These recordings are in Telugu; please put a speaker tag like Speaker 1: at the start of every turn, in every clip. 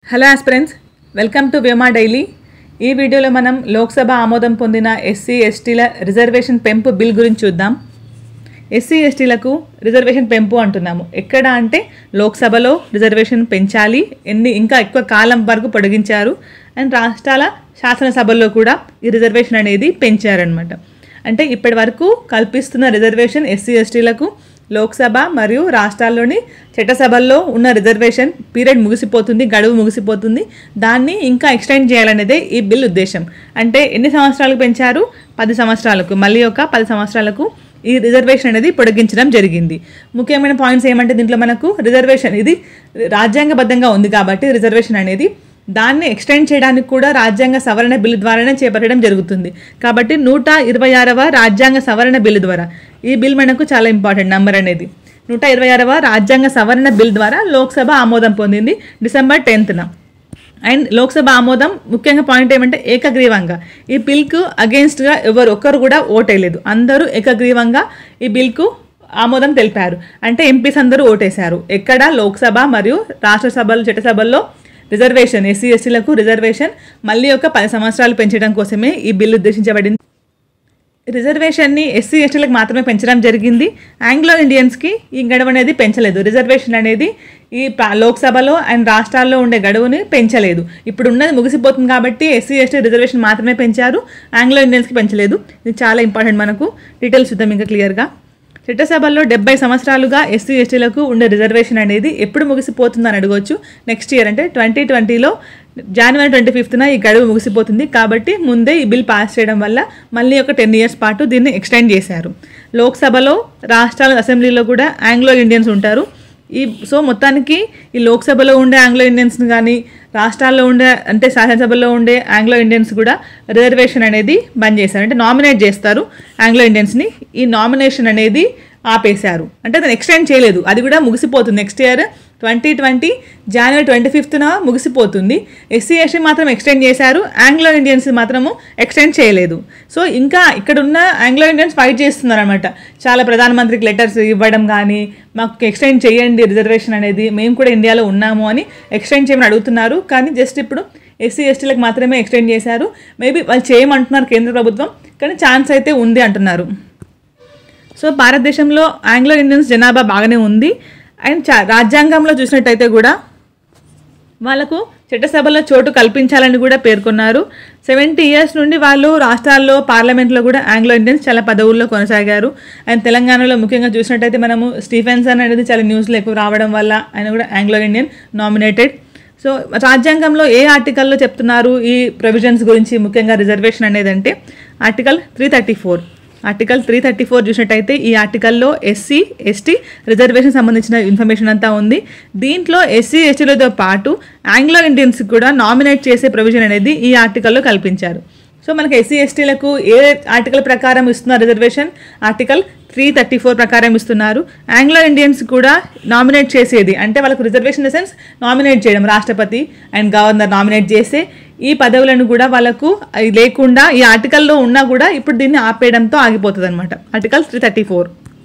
Speaker 1: hello aspirants welcome to Vyoma daily ఈ వీడియోలో మనం లోక్సభ ఆమోదం పొందిన ఎస్సీ ఎస్టీల రిజర్వేషన్ పెంపు బిల్ గురించి చూద్దాం ఎస్సీ ఎస్టీలకు రిజర్వేషన్ పెంపు అంటున్నాము ఎక్కడ అంటే లోక్సభలో రిజర్వేషన్ పెంచాలి ఎన్ని ఇంకా ఎక్కువ కాలం వరకు పొడిగించారు అండ్ రాష్ట్రాల శాసనసభల్లో కూడా ఈ రిజర్వేషన్ అనేది పెంచారనమాట అంటే ఇప్పటి వరకు కల్పిస్తున్న రిజర్వేషన్ ఎస్సీ ఎస్టీలకు లోక్సభ మరియు రాష్ట్రాల్లోని చట్టసభల్లో ఉన్న రిజర్వేషన్ పీరియడ్ ముగిసిపోతుంది గడువు ముగిసిపోతుంది దాన్ని ఇంకా ఎక్స్టెండ్ చేయాలనేదే ఈ బిల్ ఉద్దేశం అంటే ఎన్ని సంవత్సరాలకు పెంచారు పది సంవత్సరాలకు మళ్ళీ ఒక పది సంవత్సరాలకు ఈ రిజర్వేషన్ అనేది పొడిగించడం జరిగింది ముఖ్యమైన పాయింట్స్ ఏమంటే దీంట్లో మనకు రిజర్వేషన్ ఇది రాజ్యాంగబద్ధంగా ఉంది కాబట్టి రిజర్వేషన్ అనేది దాన్ని ఎక్స్టెండ్ చేయడానికి కూడా రాజ్యాంగ సవరణ బిల్లు ద్వారానే చేపట్టడం జరుగుతుంది కాబట్టి నూట ఇరవై ఆరవ రాజ్యాంగ సవరణ బిల్లు ద్వారా ఈ బిల్ మనకు చాలా ఇంపార్టెంట్ నంబర్ అనేది నూట ఇరవై ఆరవ రాజ్యాంగ సవరణ బిల్ ద్వారా లోక్సభ ఆమోదం పొందింది డిసెంబర్ టెన్త్న అండ్ లోక్సభ ఆమోదం ముఖ్యంగా పాయింట్ ఏమంటే ఏకగ్రీవంగా ఈ బిల్కు అగేన్స్ట్గా ఎవరు ఒక్కరు కూడా ఓటేయలేదు అందరూ ఏకగ్రీవంగా ఈ బిల్కు ఆమోదం తెలిపారు అంటే ఎంపీస్ అందరూ ఓటేశారు ఎక్కడ లోక్సభ మరియు రాష్ట్ర సభలు చట్టసభల్లో రిజర్వేషన్ ఎస్సీ ఎస్టీలకు రిజర్వేషన్ మళ్ళీ ఒక పది సంవత్సరాలు పెంచడం కోసమే ఈ బిల్లు ఉద్దేశించబడింది రిజర్వేషన్ని ఎస్సీ ఎస్టీలకు మాత్రమే పెంచడం జరిగింది ఆంగ్లో ఇండియన్స్కి ఈ గడువు అనేది పెంచలేదు రిజర్వేషన్ అనేది ఈ ప- లోక్సభలో అండ్ రాష్ట్రాల్లో ఉండే గడువుని పెంచలేదు ఇప్పుడు ఉన్నది ముగిసిపోతుంది కాబట్టి ఎస్సీ ఎస్టీ రిజర్వేషన్ మాత్రమే పెంచారు ఆంగ్లో ఇండియన్స్కి పెంచలేదు ఇది చాలా ఇంపార్టెంట్ మనకు డీటెయిల్స్ చూద్దాం ఇంకా క్లియర్గా చట్టసభల్లో డెబ్బై సంవత్సరాలుగా ఎస్సీ ఎస్టీలకు ఉండే రిజర్వేషన్ అనేది ఎప్పుడు ముగిసిపోతుందని అడగవచ్చు నెక్స్ట్ ఇయర్ అంటే ట్వంటీ ట్వంటీలో జనవరి ట్వంటీ ఫిఫ్త్న ఈ గడువు ముగిసిపోతుంది కాబట్టి ముందే ఈ బిల్ పాస్ చేయడం వల్ల మళ్ళీ ఒక టెన్ ఇయర్స్ పాటు దీన్ని ఎక్స్టెండ్ చేశారు లోక్సభలో రాష్ట్రాల అసెంబ్లీలో కూడా ఆంగ్లో ఇండియన్స్ ఉంటారు ఈ సో మొత్తానికి ఈ లోక్సభలో ఉండే ఆంగ్లో ఇండియన్స్ని కానీ రాష్ట్రాల్లో ఉండే అంటే శాసనసభలో ఉండే ఆంగ్లో ఇండియన్స్ కూడా రిజర్వేషన్ అనేది బంద్ చేశారు అంటే నామినేట్ చేస్తారు ఆంగ్లో ఇండియన్స్ని ఈ నామినేషన్ అనేది ఆపేశారు అంటే దాన్ని ఎక్స్టెండ్ చేయలేదు అది కూడా ముగిసిపోతుంది next year twenty twenty January twenty ఫిఫ్త్న ముగిసిపోతుంది ఎస్సీ ఎస్టీ మాత్రం ఎక్స్టెండ్ చేశారు ఆంగ్లో ఇండియన్స్ మాత్రము ఎక్స్టెండ్ చేయలేదు సో ఇంకా ఇక్కడ ఉన్న ఆంగ్లో ఇండియన్స్ ఫైట్ చేస్తున్నారు అనమాట చాలా ప్రధానమంత్రికి లెటర్స్ ఇవ్వడం కానీ మాకు ఎక్స్టెండ్ చేయండి రిజర్వేషన్ అనేది మేము కూడా ఇండియాలో ఉన్నాము అని ఎక్స్టెండ్ చేయమని అడుగుతున్నారు కానీ జస్ట్ ఇప్పుడు ఎస్సీ ఎస్టీలకు మాత్రమే ఎక్స్టెండ్ చేశారు మేబీ వాళ్ళు చేయమంటున్నారు కేంద్ర ప్రభుత్వం కానీ ఛాన్స్ అయితే ఉంది అంటున్నారు సో భారతదేశంలో ఆంగ్లో ఇండియన్స్ జనాభా బాగానే ఉంది అండ్ చా రాజ్యాంగంలో చూసినట్టయితే కూడా వాళ్ళకు చట్టసభలో చోటు కల్పించాలని కూడా పేర్కొన్నారు సెవెంటీ ఇయర్స్ నుండి వాళ్ళు రాష్ట్రాల్లో పార్లమెంట్లో కూడా ఆంగ్లో ఇండియన్స్ చాలా పదవుల్లో కొనసాగారు అండ్ తెలంగాణలో ముఖ్యంగా చూసినట్టయితే మనము స్టీఫెన్సన్ అనేది చాలా న్యూస్లో ఎక్కువ రావడం వల్ల ఆయన కూడా ఆంగ్లో ఇండియన్ నామినేటెడ్ సో రాజ్యాంగంలో ఏ ఆర్టికల్లో చెప్తున్నారు ఈ ప్రొవిజన్స్ గురించి ముఖ్యంగా రిజర్వేషన్ అనేది అంటే article three thirty four article three thirty four చూసినట్టయితే ఈ ఆర్టికల్లో ఎస్సీ ఎస్టీ రిజర్వేషన్ సంబంధించిన ఇన్ఫర్మేషన్ అంతా ఉంది దీంట్లో ఎస్సీ ఎస్టీలతో పాటు ఆంగ్లో ఇండియన్స్ కూడా నామినేట్ చేసే ప్రొవిజన్ అనేది ఈ ఆర్టికల్లో కల్పించారు సో మనకి ఎస్సీ ఎస్టీలకు ఏ ఆర్టికల్ ప్రకారం ఇస్తున్నారు reservation article three thirty four ప్రకారం ఇస్తున్నారు ఆంగ్లో ఇండియన్స్ కూడా నామినేట్ చేసేది అంటే వాళ్ళకు reservation in the sense nominate చేయడం రాష్ట్రపతి అండ్ గవర్నర్ నామినేట్ చేస్తే ఈ పదవులను కూడా వాళ్ళకు అవి లేకుండా ఈ ఆర్టికల్లో ఉన్నా కూడా ఇప్పుడు దీన్ని ఆపేయడంతో ఆగిపోతుంది అనమాట article three thirty four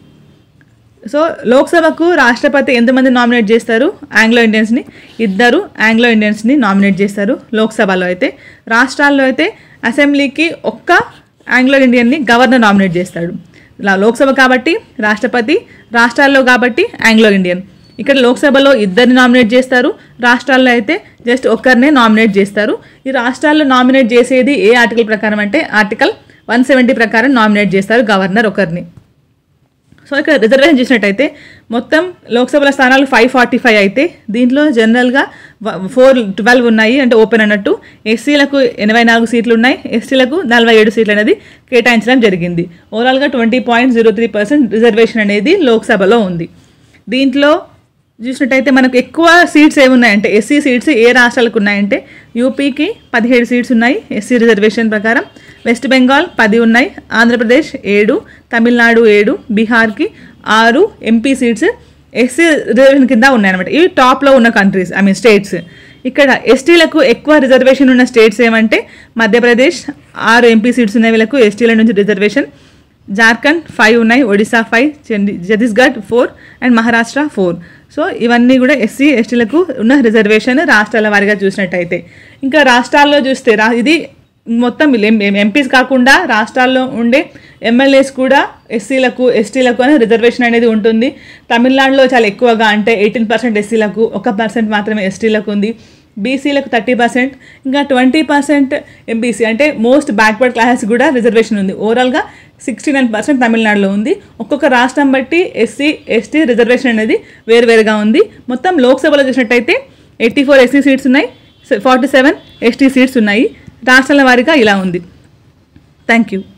Speaker 1: so లోక్సభకు రాష్ట్రపతి ఎంతమంది నామినేట్ చేస్తారు ఆంగ్లో ఇండియన్స్ని ఇద్దరు ఆంగ్లో ఇండియన్స్ని నామినేట్ చేస్తారు లోక్సభలో అయితే రాష్ట్రాల్లో అయితే అసెంబ్లీకి ఒక్క ఆంగ్లో ఇండియన్ని గవర్నర్ నామినేట్ చేస్తాడు ఇలా లోక్సభ కాబట్టి రాష్ట్రపతి రాష్ట్రాల్లో కాబట్టి ఆంగ్లో ఇండియన్ ఇక్కడ లోక్సభలో ఇద్దరిని నామినేట్ చేస్తారు రాష్ట్రాల్లో అయితే జస్ట్ ఒక్కరినే నామినేట్ చేస్తారు ఈ రాష్ట్రాల్లో నామినేట్ చేసేది ఏ ఆర్టికల్ ప్రకారం అంటే ఆర్టికల్ వన్ సెవెంటీ ప్రకారం నామినేట్ చేస్తారు గవర్నర్ ఒకరిని సో ఇక్కడ రిజర్వేషన్ చూసినట్టయితే మొత్తం లోక్సభల స్థానాలు ఫైవ్ ఫార్టీ ఫైవ్ అయితే దీంట్లో జనరల్గా ఫోర్ ట్వెల్వ్ ఉన్నాయి అంటే ఓపెన్ అన్నట్టు ఎస్సీలకు ఎనభై నాలుగు సీట్లు ఉన్నాయి ఎస్టీలకు నలభై ఏడు సీట్లు అనేది కేటాయించడం జరిగింది ఓవరాల్గా twenty point zero three percent reservation అనేది లోక్సభలో ఉంది దీంట్లో చూసినట్టయితే మనకు ఎక్కువ సీట్స్ ఏమున్నాయంటే ఎస్సీ సీట్స్ ఏ రాష్ట్రాలకు ఉన్నాయంటే యూపీకి పదిహేడు సీట్స్ ఉన్నాయి ఎస్సీ రిజర్వేషన్ ప్రకారం వెస్ట్ బెంగాల్ పది ఉన్నాయి ఆంధ్రప్రదేశ్ ఏడు తమిళనాడు ఏడు బీహార్కి ఆరు ఎంపీ సీట్స్ ఎస్సీ రిజర్వేషన్ కింద ఉన్నాయన్నమాట ఇవి టాప్లో ఉన్న కంట్రీస్ ఐ మీన్ స్టేట్స్ ఇక్కడ ఎస్టీలకు ఎక్కువ రిజర్వేషన్ ఉన్న స్టేట్స్ ఏమంటే మధ్యప్రదేశ్ ఆరు ఎంపీ సీట్స్ ఉన్నాయి వీళ్ళకు ఎస్టీల నుంచి రిజర్వేషన్ జార్ఖండ్ ఫైవ్ ఉన్నాయి ఒడిశా ఫైవ్ చండీ Chhattisgarh four and Maharashtra four so ఇవన్నీ కూడా ఎస్సీ ఎస్టీలకు ఉన్న రిజర్వేషన్ రాష్ట్రాల వారిగా చూసినట్టయితే ఇంకా రాష్ట్రాల్లో చూస్తే రా ఇది మొత్తం ఎంపీస్ కాకుండా రాష్ట్రాల్లో ఉండే ఎమ్మెల్యేస్ కూడా ఎస్సీలకు ఎస్టీలకు అనే రిజర్వేషన్ అనేది ఉంటుంది తమిళనాడులో చాలా ఎక్కువగా అంటే ఎయిటీన్ పర్సెంట్ ఎస్సీలకు ఒక పర్సెంట్ మాత్రమే ఎస్టీలకు ఉంది బీసీలకు థర్టీ పర్సెంట్ ఇంకా ట్వంటీ పర్సెంట్ ఎంబీసీ అంటే మోస్ట్ బ్యాక్వర్డ్ క్లాసెస్ కూడా రిజర్వేషన్ ఉంది ఓవరాల్గా సిక్స్టీ నైన్ పర్సెంట్ తమిళనాడులో ఉంది ఒక్కొక్క రాష్ట్రం బట్టి ఎస్సీ ఎస్టీ రిజర్వేషన్ అనేది వేరువేరుగా ఉంది మొత్తం లోక్సభలో చూసినట్టయితే ఎయిటీ ఫోర్ ఎస్సీ సీట్స్ ఉన్నాయి ఫార్టీ సెవెన్ ఎస్టీ సీట్స్ ఉన్నాయి రాష్ట్రాల వారీగా ఇలా ఉంది థ్యాంక్ యూ